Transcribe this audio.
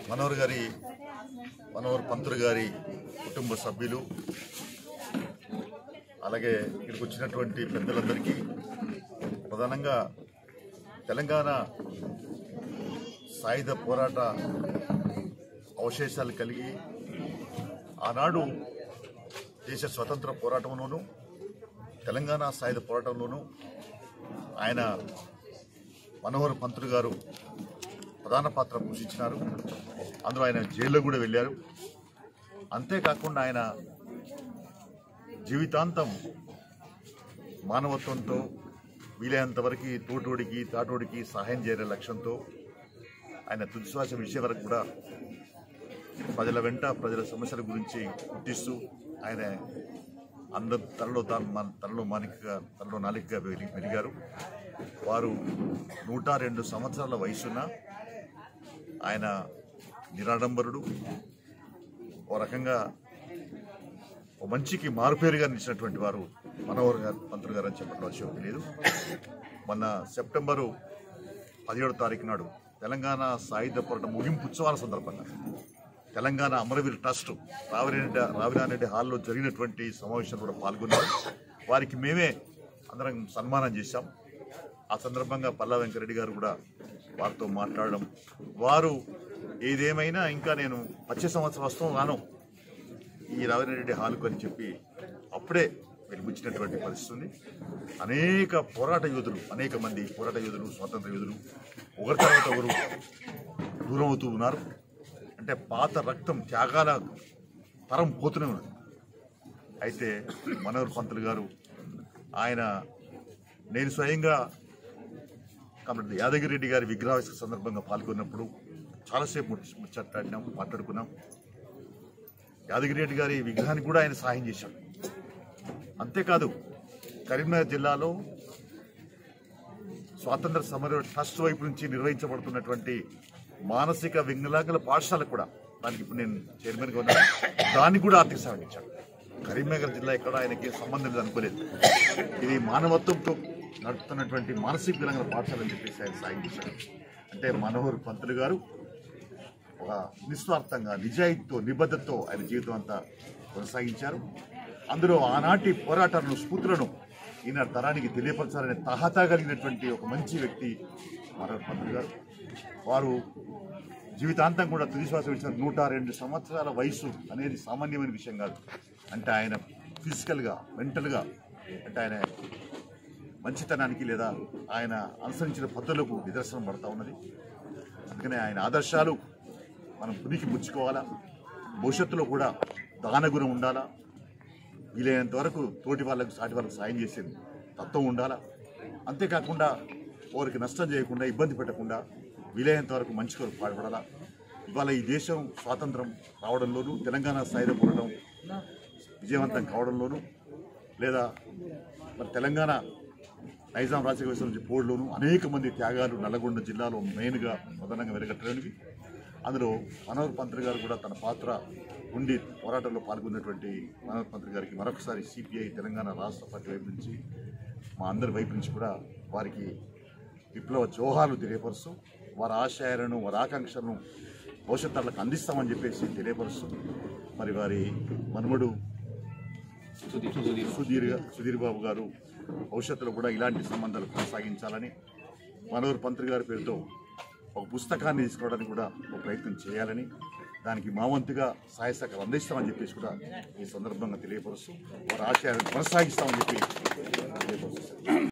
మనోహర్ గారి మనోహర్ పంతులు గారి కుటుంబ సభ్యులు అలాగే ఇక్కడికి వచ్చినటువంటి పెద్దలందరికీ ప్రధానంగా తెలంగాణ సాయుధ పోరాట అవశేషాలు కలిగి ఆనాడు దేశ స్వతంత్ర పోరాటంలోనూ తెలంగాణ సాయుధ పోరాటంలోనూ ఆయన మనోహర్ పంతులు గారు ప్రధాన పాత్ర పోషించినారు అందులో ఆయన జైల్లో కూడా వెళ్ళారు అంతేకాకుండా ఆయన జీవితాంతం మానవత్వంతో వీలైనంత వరకు తోటోడికి తాటోడికి సహాయం చేయాలనే లక్ష్యంతో ఆయన తుదిశ్వాస విషయం వరకు కూడా ప్రజల వెంట ప్రజల సమస్యల గురించి గుర్తిస్తూ ఆయన అందరు తనలో తాను మన తనలో మానికగా తనలో నాలికగా పెరిగి పెరిగారు వారు నూట రెండు సంవత్సరాల వయసున్న ఆయన నిరాడంబరుడు ఓ రకంగా ఓ మంచికి మారుపేరుగా నిలిచినటువంటి వారు మనోహర్ గారు పంతులు గారు అని చెప్పడం అవసరం లేదు మొన్న సెప్టెంబరు పదిహేడో తారీఖు నాడు తెలంగాణ సాయుధ పోరాట ముగింపు ఉత్సవాల సందర్భంగా తెలంగాణ అమరవీర్ ట్రస్ట్ రావిరెడ్డి రావిరారెడ్డి హాల్లో జరిగినటువంటి సమావేశంలో కూడా పాల్గొన్నారు వారికి మేమే అందరం సన్మానం చేశాం ఆ సందర్భంగా పల్లా వెంకరెడ్డి గారు కూడా వారితో మాట్లాడడం వారు ఏదేమైనా ఇంకా నేను వచ్చే సంవత్సరం వస్తాం రాను ఈ రావిరెడ్డి హాల్కు అని చెప్పి అప్పుడే వెలిపించినటువంటి పరిస్థితి ఉంది అనేక పోరాట యోధులు అనేక మంది పోరాట యోధులు స్వాతంత్ర యోధులు ఒకరి తర్వాత ఒకరు దూరం అవుతూ ఉన్నారు అంటే పాత రక్తం త్యాగాల తరం పోతూనే ఉన్నది అయితే మనోహర్ పంతులు గారు ఆయన నేను స్వయంగా కాబట్టి యాదగిరి రెడ్డి గారి విగ్రహావిష్కరణ సందర్భంగా పాల్గొన్నప్పుడు చాలాసేపు ముచ్చ- ముచ్చట్లాడినాం మాట్లాడుకున్నాం యాదగిరి రెడ్డి గారి విగ్రహానికి కూడా ఆయన సహాయం చేశాడు అంతేకాదు కరీంనగర్ జిల్లాలో స్వాతంత్ర సమర ట్రస్ట్ వైపు నుంచి నిర్వహించబడుతున్నటువంటి మానసిక వికలాంగుల పాఠశాలకు కూడా దానికి ఇప్పుడు నేను చైర్మన్గా ఉన్నాను దానికి కూడా ఆర్థిక సహాయం ఇచ్చాను కరీంనగర్ జిల్లా ఎక్కడ ఆయనకి సంబంధం లేదు అనుకోలేదు ఇది మానవత్వంతో నడుపుతున్నటువంటి మానసిక వికలాంగుల పాఠశాల అని చెప్పేసి ఆయన సాయం చేశారు అంటే మనోహర్ పంతులు గారు ఒక నిస్వార్థంగా నిజాయితీతో నిబద్ధతతో ఆయన జీవితం అంతా కొనసాగించారు అందులో ఆనాటి పోరాటాలను స్ఫూర్తులను ఈనాటి తరానికి తెలియపరచాలనే తహతా కలిగినటువంటి ఒక మంచి వ్యక్తి మనోహర్ పంతులు గారు వారు జీవితాంతం కూడా తుదిశ్వాస విడిచిన నూట రెండు సంవత్సరాల వయసు అనేది సామాన్యమైన విషయం కాదు అంటే ఆయన ఫిజికల్గా మెంటల్గా అంటే ఆయన మంచితనానికి లేదా ఆయన అనుసరించిన పద్ధతులకు నిదర్శనం పడతా ఉన్నది అందుకనే ఆయన ఆదర్శాలు మనం పునికి ముచ్చుకోవాలా భవిష్యత్తులో కూడా దానగుణం ఉండాలా వీలైనంత వరకు తోటి వాళ్ళకు సాటి వాళ్ళకు సాయం చేసే తత్వం ఉండాలా అంతేకాకుండా వారికి నష్టం చేయకుండా ఇబ్బంది పెట్టకుండా వీలైనంత వరకు మంచి కొరకు పాటుపడాలా ఇవాళ ఈ దేశం స్వాతంత్రం రావడంలోనూ తెలంగాణ స్థాయిలో పోవడం విజయవంతం కావడంలోనూ లేదా మరి తెలంగాణ నైజాం రాజకీయ నుంచి పోడులోను అనేక మంది త్యాగాలు నల్లగొండ జిల్లాలో మెయిన్గా ప్రధానంగా వెలగట్టడానికి అందులో మనోహర్ పంత్రి గారు కూడా తన పాత్ర ఉండి పోరాటంలో పాల్గొన్నటువంటి మనోహర్ పంత్రి గారికి మరొకసారి సిపిఐ తెలంగాణ రాష్ట్ర పార్టీ వైపు నుంచి మా అందరి వైపు నుంచి కూడా వారికి విప్లవ జోహాలు తెలియపరుస్తూ వారి ఆశయాలను వారి ఆకాంక్షలను భవిష్యత్ తరాలకు అందిస్తామని చెప్పేసి తెలియపరుస్తూ మరి వారి మనుమడు సుధీర్ సుధీర్ బాబు గారు భవిష్యత్తులో కూడా ఇలాంటి సంబంధాలు కొనసాగించాలని మనోహర్ పంత్రి గారి పేరుతో ఒక పుస్తకాన్ని తీసుకోవడానికి కూడా ఒక ప్రయత్నం చేయాలని దానికి మా వంతుగా సహాయ సహకారం అందిస్తామని చెప్పేసి కూడా ఈ సందర్భంగా తెలియపరుస్తూ వారి ఆశయాలను కొనసాగిస్తామని చెప్పి తెలియపరుస్తూ